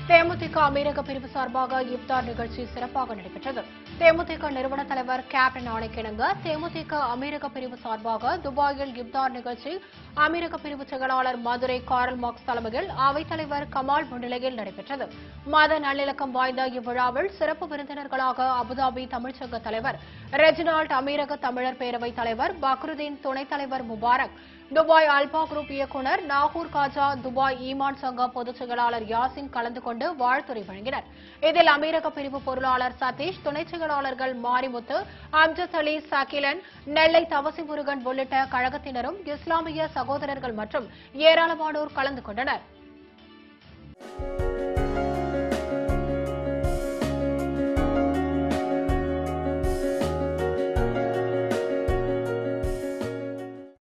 தேமுதிக அமீரக பிரிவு சார்பாக இப்தார் நிகழ்ச்சி சிறப்பாக நடைபெற்றது தேமுதிக நிறுவன தலைவர் கேப்டன் ஆணைக்கிணங்க தேமுதிக அமீரக பிரிவு சார்பாக துபாயில் இப்தார் நிகழ்ச்சி அமீரக பிரிவு செயலாளர் மதுரை காரல் மார்க்ஸ் தலைமையில் அவைத்தலைவர் கமால் முன்னிலையில் நடைபெற்றது மத நல்லிணக்கம் வாய்ந்த இவ்விழாவில் சிறப்பு விருந்தினர்களாக அபுதாபி தமிழ்ச்சங்க தலைவர் ரெஜினால்ட் அமீரக தமிழர் பேரவைத் தலைவர் பக்ருதீன் துணைத் தலைவர் முபாரக் துபாய் அல்பா குரூப் இயக்குநர் நாகூர் காஜா துபாய் ஈமான் சங்கா பொதுச் செயலாளர் யாசின் கலந்து கொண்டு வாழ்த்துரை வழங்கினர் இதில் அமீரக பிரிவு பொருளாளர் சதீஷ் துணைச் செயலாளர்கள் மாரிமுத்து அம்ஜத் அலி சகிலன் நெல்லை தவசி முருகன் உள்ளிட்ட கழகத்தினரும் இஸ்லாமிய சகோதரர்கள் மற்றும் ஏராளமானோர் கலந்து கொண்டனர்